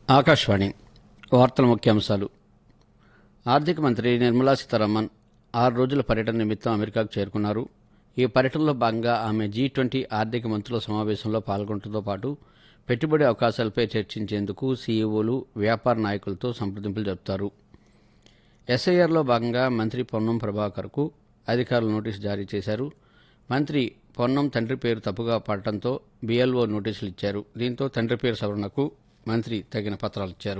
ఆకాశవాణి వార్తల ముఖ్యాంశాలు ఆర్థిక మంత్రి నిర్మలా సీతారామన్ ఆరు రోజుల పర్యటన నిమిత్తం అమెరికాకు చేరుకున్నారు ఈ పర్యటనలో భాగంగా ఆమె జీ ట్వంటీ ఆర్థిక మంత్రుల సమావేశంలో పాల్గొనడంతో పాటు పెట్టుబడి అవకాశాలపై చర్చించేందుకు సీఈఓలు వ్యాపార నాయకులతో సంప్రదింపులు జరుపుతారు ఎస్ఐఆర్లో భాగంగా మంత్రి పొన్నం ప్రభాకర్కు అధికారులు నోటీసు జారీ చేశారు మంత్రి పొన్నం తండ్రి పేరు తప్పుగా పడటంతో బీఎల్ఓ నోటీసులు ఇచ్చారు దీంతో తండ్రి పేరు సవరణకు మంత్రి తగిన పత్రాలు ఇచ్చారు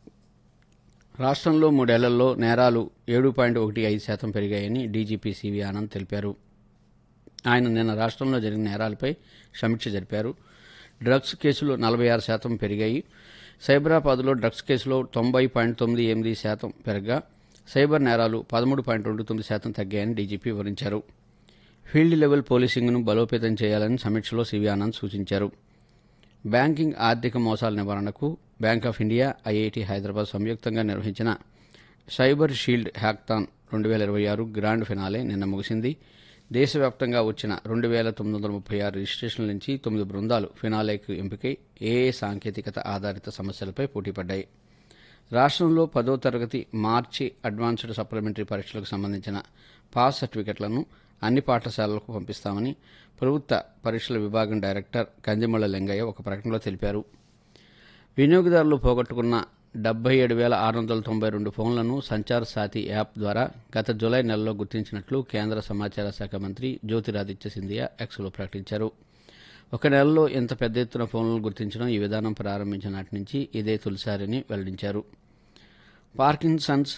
రాష్ట్రంలో మూడేళ్లలో నేరాలు ఏడు పాయింట్ ఒకటి ఐదు శాతం పెరిగాయని డీజీపీ సివి ఆనంద్ తెలిపారు ఆయన నిన్న రాష్ట్రంలో జరిగిన నేరాలపై సమీక్ష జరిపారు డ్రగ్స్ కేసులు నలభై ఆరు శాతం పెరిగాయి సైబరాబాద్లో డ్రగ్స్ కేసులో తొంభై పాయింట్ తొమ్మిది ఎనిమిది శాతం పెరగగా సైబర్ నేరాలు పదమూడు పాయింట్ రెండు తొమ్మిది శాతం తగ్గాయని డీజీపీ వివరించారు ఫీల్డ్ లెవెల్ పోలీసింగ్ను బలోపేతం చేయాలని సమీక్షలో సివి ఆనంద్ సూచించారు బ్యాంకింగ్ ఆర్థిక మోసాల నివారణకు Bank of India IIT Hyderabad సంయుక్తంగా నిర్వహించిన సైబర్ షీల్డ్ హ్యాక్థాన్ రెండు వేల ఇరవై ఆరు గ్రాండ్ ఫినాలే నిన్న ముగిసింది దేశవ్యాప్తంగా వచ్చిన రెండు వేల తొమ్మిది వందల ముప్పై ఆరు రిజిస్ట్రేషన్ల నుంచి తొమ్మిది బృందాలు ఫినాలేకు ఎంపికై ఏఏ సాంకేతికత ఆధారిత సమస్యలపై పోటీపడ్డాయి రాష్ట్రంలో పదో తరగతి మార్చి అడ్వాన్స్డ్ సప్లిమెంటరీ పరీక్షలకు సంబంధించిన పాస్ సర్టిఫికెట్లను అన్ని పాఠశాలలకు పంపిస్తామని ప్రభుత్వ పరీక్షల విభాగం డైరెక్టర్ కందిమళ్ళ లింగయ్య ఒక ప్రకటనలో తెలిపారు వినియోగదారులు పోగొట్టుకున్న డెబ్బై ఏడు వేల ఆరు వందల తొంభై రెండు ఫోన్లను సంచార్ సాతి యాప్ ద్వారా గత జులై నెలలో గుర్తించినట్లు కేంద్ర సమాచార శాఖ మంత్రి జ్యోతిరాదిత్య సింధియా ఎక్స్లో ప్రకటించారు ఒక నెలలో ఇంత పెద్ద ఎత్తున ఫోన్లను గుర్తించడం ఈ విధానం ప్రారంభించిన నాటి నుంచి ఇదే తొలిసారని వెల్లడించారు పార్కిన్సన్స్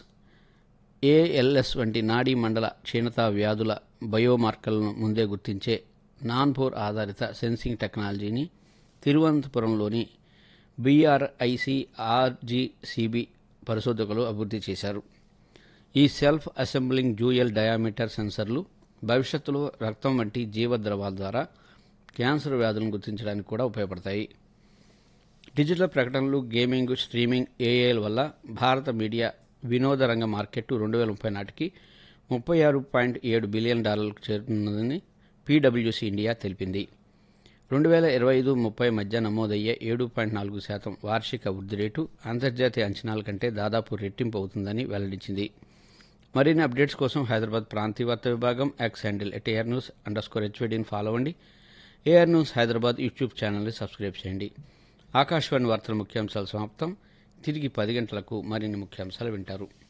ఏఎల్ఎస్ వంటి నాడీ మండల క్షీణత వ్యాధుల బయోమార్కర్లను ముందే గుర్తించే నాన్పోర్ ఆధారిత సెన్సింగ్ టెక్నాలజీని తిరువనంతపురంలోని బీఆర్ఐసి ఆర్జీసీబీ పరిశోధకులు అభివృద్ధి చేశారు ఈ సెల్ఫ్ అసెంబ్లింగ్ డ్యూయల్ డయామీటర్ సెన్సర్లు భవిష్యత్తులో రక్తం వంటి జీవద్రవాల ద్వారా క్యాన్సర్ వ్యాధులను గుర్తించడానికి కూడా ఉపయోగపడతాయి డిజిటల్ ప్రకటనలు గేమింగ్ స్ట్రీమింగ్ ఏఐల వల్ల భారత మీడియా వినోద రంగ మార్కెట్ రెండు వేల ముప్పై నాటికి ముప్పై ఆరు పాయింట్ ఏడు బిలియన్ డాలర్లకు చేరుతున్నదని పీడబ్ల్యూసీ ఇండియా తెలిపింది రెండు వేల ఇరవై ఐదు ముప్పై మధ్య నమోదయ్యే ఏడు పాయింట్ నాలుగు శాతం వార్షిక వృద్ధి రేటు అంతర్జాతీయ అంచనాల కంటే దాదాపు రెట్టింపు అవుతుందని వెల్లడించింది మరిన్ని అప్డేట్స్ కోసం హైదరాబాద్ ప్రాంతీయ వార్తా విభాగం X handle at AR news underscore హెచ్వీడీని ఫాలో అవ్వండి ఏఆర్ న్యూస్ హైదరాబాద్ యూట్యూబ్ ఛానల్ని సబ్స్క్రైబ్ చేయండి ఆకాశవాణి వార్తల ముఖ్యాంశాలు సమాప్తం తిరిగి పది గంటలకు మరిన్ని ముఖ్యాంశాలు వింటారు